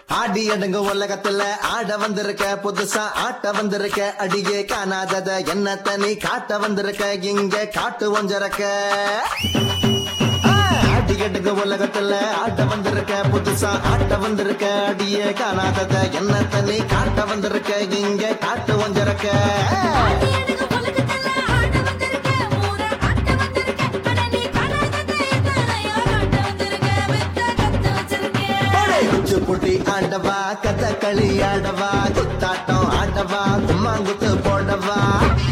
ஆடி அடங்க உலகத்துல ஆட வந்திருக்க புதுசா ஆட்ட வந்திருக்க அடியே காணாதத என்ன தனி காட்ட வந்திருக்க இங்க காட்டு ஒஞ்சரக்க ஆடி அடங்க உலகத்துல ஆட்ட வந்திருக்க புதுசா ஆட்ட வந்திருக்க அடியே காணாதத என்ன தனி காட்ட வந்திருக்க இங்க காட்டு ஒஞ்சரக்க ஆடியடுக்கு உலகத்துல ஆட வந்திருக்க ஊர ஆட்ட வந்திருக்க அட நீ காணாதது எத்தனையோ காட்ட வந்திருக்க வித்த கத்து வச்சிருக்க குச்சு புட்டி ஆண்டவா கதகளி ஆடவா குத்தாட்டம் ஆடவா கும்மாங்குத்து போடவா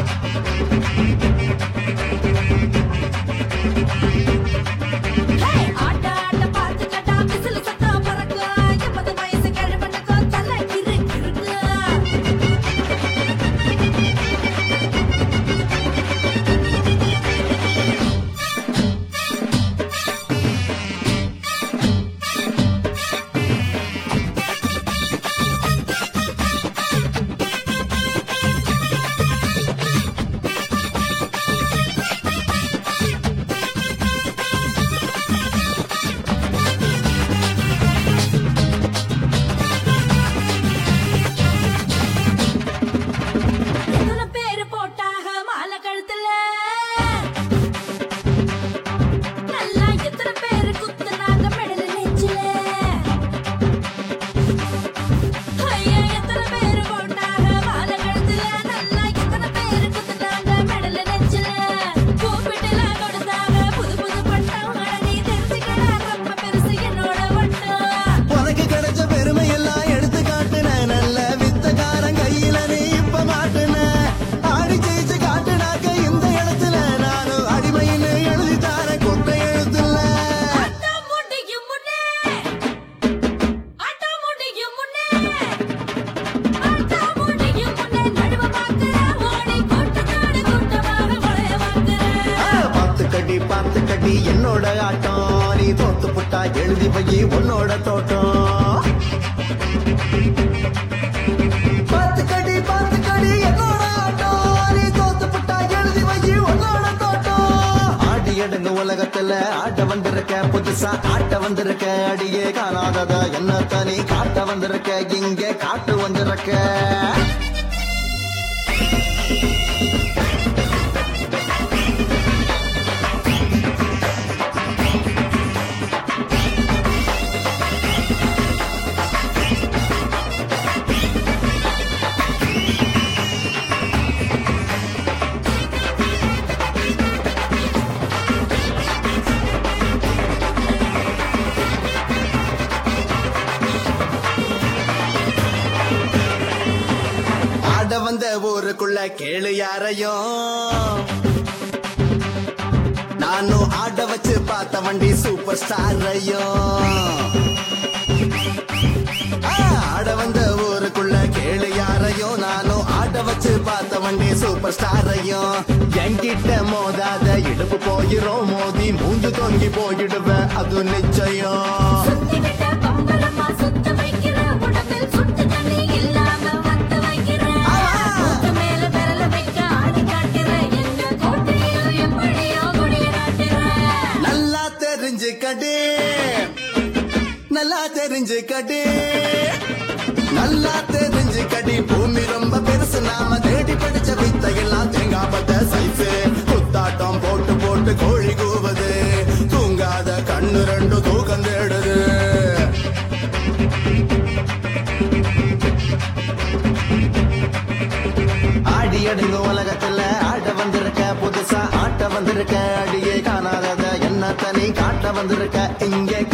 ஹே ஆட்ட ஆட்ட பார்த்து கட்டா விசில் சத்தம் பறக்க எண்பது வயசு கிழவனுக்கு தலை கிறு கிறுக்கு எத்தனை பேரு போட்டாக மாலை கழுத்துல நல்லா எத்தனை பேரு குத்துனாங்க மெடல் நெஞ்சில ஐயா எத்தனை பேரு போட்டாக மாலை கழுத்துல நல்லா எத்தனை பேரு குத்துனாங்க மெடல் நெஞ்சில கூப்பிட்டுல கொடுத்தாங்க புது புது பட்டம் அட நீ தெரிஞ்சுக்கடா ரொம்ப பெருசு என்னோட வட்டம் உனக்கு கிடைச்ச பெருமை எல்லாம் எடுத்து காட்டுன நல்ல வித்தகாரன் கையில நீ இப்ப மாட்டுன ஆடி ஜெயிச்சு காட்டுனாக்க இந்த இடத்துல நானும் அடிமைன்னு எழுதி தார கொட்டை எழுத்துல ஆட்டம் முடியும் முன்னே ஆட்டம் முடியும் முன்னே ஆட்டம் முடியும் முன்னே நடுவ பார்க்கிற ஓடி கூட்டத்தோடு கூட்டமாக கொலைய பார்க்கிற பார்த்து கட்டி பார்த்து கட்டி என்னோட ஆட்டம் நீ தோத்து புட்டா எழுதி வை உன்னோட தோட்டம் பார்த்து கடி பார்த்து கடி என்னோட ஆட்டம் நீ தோத்து புட்டா எழுதி வை உன்னோட தோட்டம் ஆடி எடுங்க உலகத்துல ஆட்ட வந்திருக்க புதுசா ஆட்ட வந்திருக்க அடியே காணாதத என்ன தனி காட்ட வந்திருக்க இங்க காட்டு வந்திருக்க ஆட வந்த ஊருக்குள்ள கேளு யாரையும் நானும் ஆட வச்சு பார்த்த வண்டி சூப்பர் ஸ்டாரையும் ஆட வந்த ஊருக்குள்ள கேளு யாரையும் நானும் ஆட வச்சு பார்த்த வண்டி சூப்பர் ஸ்டாரையும் என்கிட்ட மோதாத இடுப்பு போயிரும் மோதி மூஞ்சு தொங்கி போயிடுவேன் அது நிச்சயம் சுத்திக்கிட்ட பம்பரமா சுத்த வைக்கிற உடம்பில் சுட்டு தண்ணி இல்லாம வத்த வைக்கிற மூக்கு மேல விரல வைக்க ஆடி காட்டுற எங்க கோட்டையில எப்படியோ கொடிய நாட்டுற நல்லா தெரிஞ்சுக்கடே நல்லா தெரிஞ்சுக்கடே நல்லா தெரிஞ்சுக்கடி பூமி ரொம்ப பெருசு நாம தேடி படிச்ச வித்தையெல்லாம் தேங்காப்பட்ட சைஸு குத்தாட்டம் போட்டு போட்டு கோழி கூவுது தூங்காத கண்ணு ரெண்டு தூக்கம் தேடுது ஆடி அடுங்க உலகத்துல ஆட வந்திருக்க புதுசா ஆட்ட வந்திருக்க அடியே காணாதத என்ன தனி காட்ட வந்திருக்க இங்கே